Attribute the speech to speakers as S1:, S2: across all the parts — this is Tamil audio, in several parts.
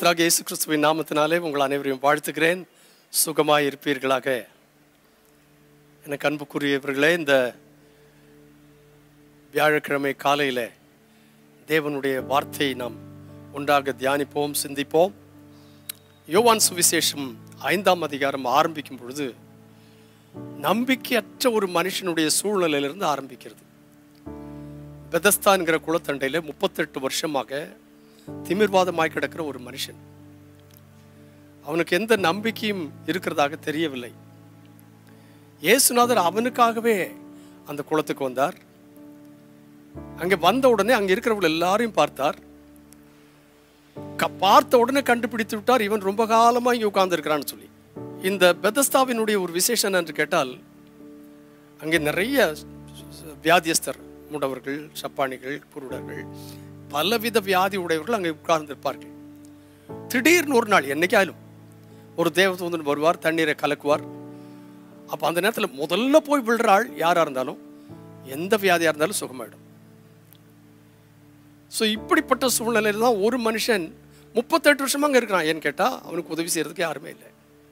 S1: கர்த்தராக இயேசு கிறிஸ்துவின் நாமத்தினாலே உங்கள் அனைவரையும் வாழ்த்துகிறேன் சுகமாய் இருப்பீர்களாக எனக்கு அன்புக்குரியவர்களே இந்த வியாழக்கிழமை காலையில் தேவனுடைய வார்த்தையை நாம் ஒன்றாக தியானிப்போம் சிந்திப்போம் யோவான் சுவிசேஷம் ஐந்தாம் அதிகாரம் ஆரம்பிக்கும் பொழுது நம்பிக்கையற்ற ஒரு மனுஷனுடைய சூழ்நிலையிலிருந்து ஆரம்பிக்கிறது பெதஸ்தான்கிற குளத்தண்டையில் முப்பத்தெட்டு வருஷமாக திமிர்வாதமாய் கிடக்கிற ஒரு மனுஷன் அவனுக்கு எந்த நம்பிக்கையும் இருக்கிறதாக தெரியவில்லை இயேசுநாதர் அவனுக்காகவே அந்த குளத்துக்கு வந்தார் அங்கே வந்த உடனே அங்கே இருக்கிறவர்கள் எல்லாரையும் பார்த்தார் க- பார்த்த உடனே கண்டுபிடித்து விட்டார் இவன் ரொம்ப காலமாக இங்கே உட்கார்ந்துருக்கிறான்னு சொல்லி இந்த பெதஸ்தாவினுடைய ஒரு விசேஷம் என்று கேட்டால் அங்கே நிறைய வியாதியஸ்தர் முடவர்கள் சப்பானிகள் குருடர்கள் பலவித வியாதி உடையவர்கள் அங்கே உட்கார்ந்திருப்பார்கள் திடீர்னு ஒரு நாள் என்னைக்காலும் ஒரு தேவதூதன் வருவார் தண்ணீரை கலக்குவார் அப்போ அந்த நேரத்தில் முதல்ல போய் விழுற ஆள் யாராக இருந்தாலும் எந்த வியாதியாக இருந்தாலும் சுகமாயிடும் ஸோ இப்படிப்பட்ட சூழ்நிலையில் தான் ஒரு மனுஷன் முப்பத்தெட்டு வருஷமா அங்கே இருக்கிறான் ஏன்னு கேட்டால் அவனுக்கு உதவி செய்யறதுக்கு யாருமே இல்லை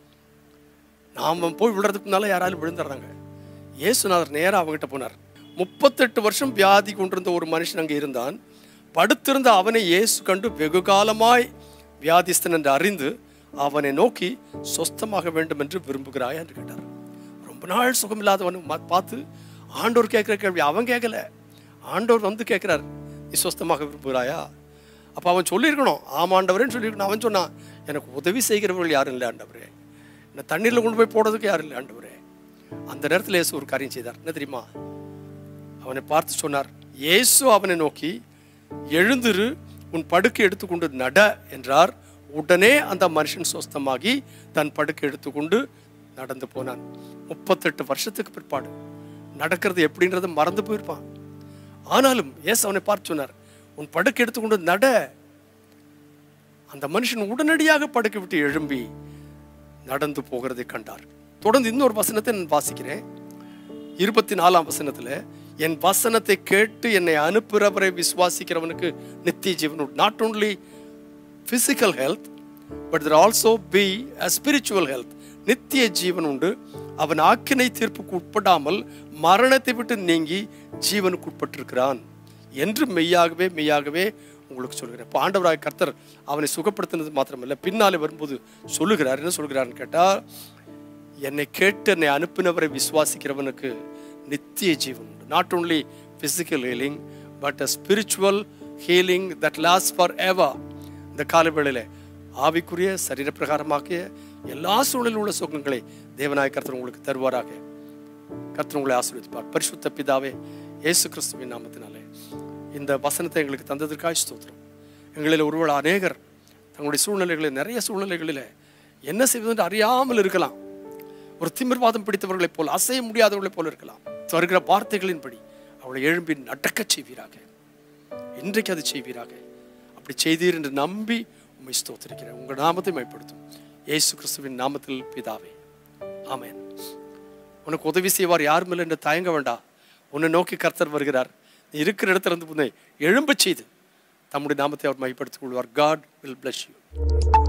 S1: நாம் போய் விழுறதுக்கு முன்னால யாராலும் விழுந்துடுறாங்க இயேசுநாதர் நேராக அவங்ககிட்ட போனார் முப்பத்தெட்டு வருஷம் வியாதி கொண்டிருந்த ஒரு மனுஷன் அங்கே இருந்தான் படுத்திருந்த அவனை இயேசு கண்டு வெகு காலமாய் வியாதிஸ்தன் என்று அறிந்து அவனை நோக்கி சொஸ்தமாக வேண்டும் என்று விரும்புகிறாய் என்று கேட்டார் ரொம்ப நாள் சுகமில்லாதவன் ம- பார்த்து ஆண்டோர் கேட்குற கேள்வி அவன் கேட்கல ஆண்டோர் வந்து கேட்குறார் நீ சொஸ்தமாக விரும்புகிறாயா அப்போ அவன் சொல்லியிருக்கணும் ஆமாண்டவரேன்னு சொல்லியிருக்கணும் அவன் சொன்னான் எனக்கு உதவி செய்கிறவர்கள் யாரும் இல்லை ஆண்டவரே என்ன தண்ணீரில் கொண்டு போய் போடுறதுக்கு யாரும் இல்லை ஆண்டவரே அந்த நேரத்தில் இயேசு ஒரு காரியம் செய்தார் என்ன தெரியுமா அவனை பார்த்து சொன்னார் இயேசு அவனை நோக்கி எழுந்திரு உன் படுக்கை எடுத்துக்கொண்டு நட என்றார் உடனே அந்த மனுஷன் சொஸ்தமாகி தன் படுக்கை எடுத்துக்கொண்டு நடந்து போனான் முப்பத்தெட்டு வருஷத்துக்கு பிற்பாடு நடக்கிறது எப்படின்றத மறந்து போயிருப்பான் ஆனாலும் இயேசு அவனை பார்த்து சொன்னார் உன் படுக்கை எடுத்துக்கொண்டு நட அந்த மனுஷன் உடனடியாக படுக்கை விட்டு எழும்பி நடந்து போகிறதை கண்டார் தொடர்ந்து இன்னொரு வசனத்தை நான் வாசிக்கிறேன் இருபத்தி நாலாம் வசனத்துல என் வசனத்தை கேட்டு என்னை அனுப்புகிறவரை விசுவாசிக்கிறவனுக்கு நித்திய ஜீவன் உண்டு not only physical health but there also be a spiritual health நித்திய ஜீவன் உண்டு அவன் ஆக்கினை தீர்ப்புக்கு உட்படாமல் மரணத்தை விட்டு நீங்கி ஜீவனுக்கு உட்பட்டிருக்கிறான் என்று மெய்யாகவே மெய்யாகவே உங்களுக்கு சொல்கிறேன் இப்போ ஆண்டவராய் கர்த்தர் அவனை சுகப்படுத்தினது மாத்திரமல்ல பின்னாலே வரும்போது சொல்லுகிறார் என்ன சொல்கிறார்னு கேட்டால் என்னை கேட்டு என்னை அனுப்பினவரை விசுவாசிக்கிறவனுக்கு நித்திய ஜீவன் உண்டு not only physical healing but a spiritual healing that lasts for ever இந்த காலவேளையில் ஆவிக்குரிய சரீரப்பிரகாரமாக்கிய எல்லா சூழலில் உள்ள சுகங்களை தேவநாய கர்த்தர் உங்களுக்கு தருவாராக கர்த்தர் உங்களை ஆசீர்வதிப்பார் பரிசுத்த பிதாவே இயேசு கிறிஸ்துவின் நாமத்தினாலே இந்த வசனத்தை எங்களுக்கு தந்ததற்காக ஸ்தோத்திரம் எங்களில் ஒருவர் அநேகர் தங்களுடைய சூழ்நிலைகளில் நிறைய சூழ்நிலைகளில் என்ன செய்வது என்று அறியாமல் இருக்கலாம் ஒரு திமிர்வாதம் பிடித்தவர்களைப் போல் அசைய முடியாதவர்களைப் போல இருக்கலாம் வருகிற வார்த்தைகளின்படி அவளை எழும்பி நடக்கச் செய்வீராக இன்றைக்கு அது செய்வீராக அப்படி செய்தீர் என்று நம்பி உம்மை ஸ்தோத்திருக்கிறேன் உங்கள் நாமத்தை மைப்படுத்தும் இயேசு கிறிஸ்துவின் நாமத்தில் பிதாவே ஆமென் உனக்கு உதவி செய்வார் யாரும் இல்லை என்று தயங்க வேண்டாம் உன்னை நோக்கி கர்த்தர் வருகிறார் நீ இருக்கிற இடத்துல இருந்து உன்னை எழும்பச் செய்து தம்முடைய நாமத்தை அவர் மைப்படுத்திக் கொள்வார் காட் வில் bless you